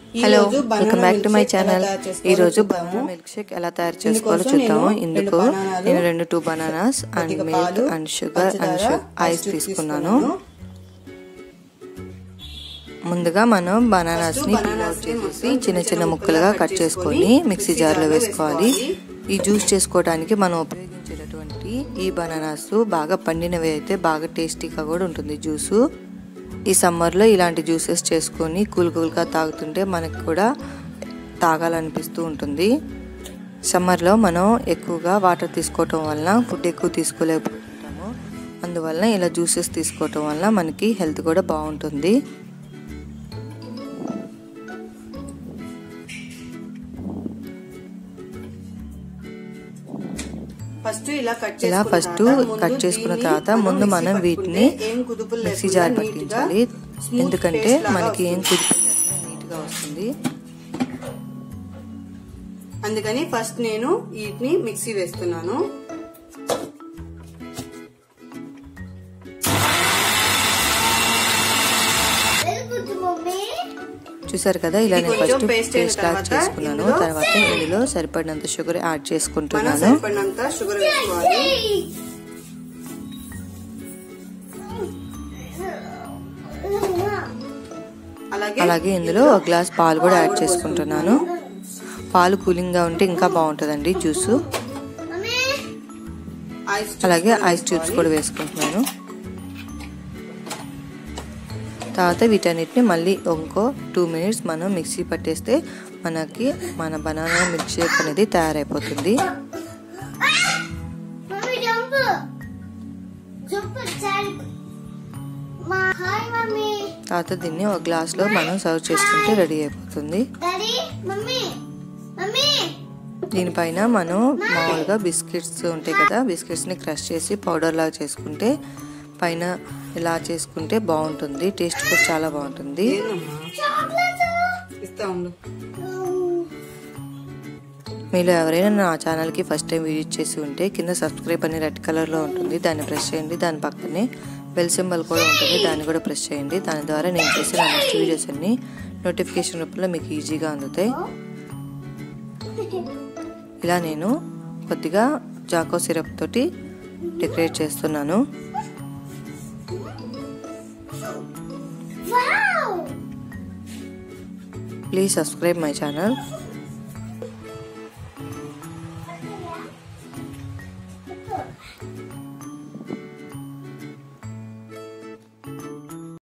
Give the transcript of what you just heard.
Hello రోజు banana welcome back to my milkshake ఎలా channel తయారు చేసుకోవాలో ఈ రోజు చూద్దాము. బనానా మిల్క్ షేక్ ఎలా తయారు చేసుకోవాలో ఇందుకోసం చూద్దాము నేను ఇందుకు రెండు బనానాలు, నేను రెండు టూ బనానాస్ అండ్ కొద్దిగా మిల్క్ పాలు, అండ్ షుగర్ అండ్ పంచదార, ఐస్ cube తీసుకున్నాను తీసుకున్నాను. ముందుగా మనం బనానాస్ ని First పీల్ bananas అవుట్ ని చేసేసి మొత్తం చిన్న చిన్న ముక్కలుగా కట్ చేసుకొని మిక్సీ జార్లో వేసుకోవాలి వేసుకోవాలి. ఈ జ్యూస్ చేసుకోవడానికి మనం ఉపయోగించేటటువంటి ఈ బనానాస్ బాగా పండినవి అయితే బాగా టేస్టీగా కూడా ఉంటుంది జ్యూసు ఈ సమ్మర్లో ఇలాంటి జ్యూసెస్ చేసుకొని కూల్ కూల్గా తాగుతుంటే మనకు కూడా తాగాలనిపిస్తూ ఉంటుంది సమ్మర్లో మనం ఎక్కువగా వాటర్ తీసుకోవటం వలన ఫుడ్ ఎక్కువ తీసుకోలేకపోతుంటాము అందువలన ఇలా జ్యూసెస్ తీసుకోవటం వల్ల మనకి హెల్త్ కూడా బాగుంటుంది ఫస్ట్ ఇలా కట్ ఇలా చేసుకున్న ఫస్ట్ తర్వాత ముందు కట్ చేసుకున్న దీన్ని తర్వాత మనం ముందు మిక్సీ మనం పట్టుకుంటే వీటిని ఏం కుదుపులు మిక్సీ లేకుండా జార్ నీట్గా పట్టించాలి smooth ఎందుకంటే paste లాగా మనకి ఏం వస్తుంది. కుదిపి నీట్గా వస్తుంది అందుకని ఫస్ట్ నేను వీటిని మిక్సీ వేస్తున్నాను చూసారు కదా ఇలా ఇది నేను కొంచెం ఫస్ట్ paste అయిన పేస్ట్ లాగా తర్వాత చేసుకున్నాను ఇందులో తర్వాత ఇందులో సరిపడినంత షుగర్ యాడ్ మనం చేసుకుంటున్నాను సరిపడినంత షుగర్ వేసుకోవాలి అలాగే అలాగే ఇందులో ఒక గ్లాస్ పాలు కూడా యాడ్ చేసుకుంటున్నాను పాలు కూలింగ్ గా ఉంటే ఇంకా బాగుంటుందండి జ్యూస్ ఐస్ అలాగే ఐస్ ట్యూబ్స్ కూడా వేసుకుంటున్నాను తర్వాత వీటన్నిటిని మళ్ళీ ఇంకో టూ మినిట్స్ మనం మిక్సీ పట్టేస్తే మనకి మన బనానా మిల్క్ షేక్ అనేది తయారైపోతుంది మమ్మీ జంప్ జంప్ చాలు మా హాయ్ మమ్మీ తర్వాత దీన్ని ఒక గ్లాస్లో మనం సర్వ్ చేసుకుంటే రెడీ అయిపోతుంది డాడీ మమ్మీ మమ్మీ దీనిపైన మనం మామూలుగా బిస్కెట్స్ ఉంటాయి కదా బిస్కెట్స్ని క్రష్ చేసి పౌడర్ లాగా చేసుకుంటే పైన ఇలా చేసుకుంటే బాగుంటుంది టేస్ట్ కూడా చాలా బాగుంటుంది ఏందమ్మా? ఇస్తా ఉండు మీలో ఎవరైనా నా ఛానల్కి ఫస్ట్ టైం విజిట్ చేసి ఉంటే కింద సబ్స్క్రైబ్ అని రెడ్ కలర్లో ఉంటుంది దాన్ని ప్రెస్ చేయండి దాని పక్కనే బెల్ సింబల్ కూడా ఉంటుంది దాన్ని కూడా ప్రెస్ చేయండి దాని ద్వారా నేను చేసిన నెక్స్ట్ వీడియోస్ అన్ని నోటిఫికేషన్ రూపంలో మీకు ఈజీగా అందుతాయి ఇలా నేను కొద్దిగా జాకో సిరప్ తోటి డెకరేట్ చేస్తున్నాను wow please subscribe my channel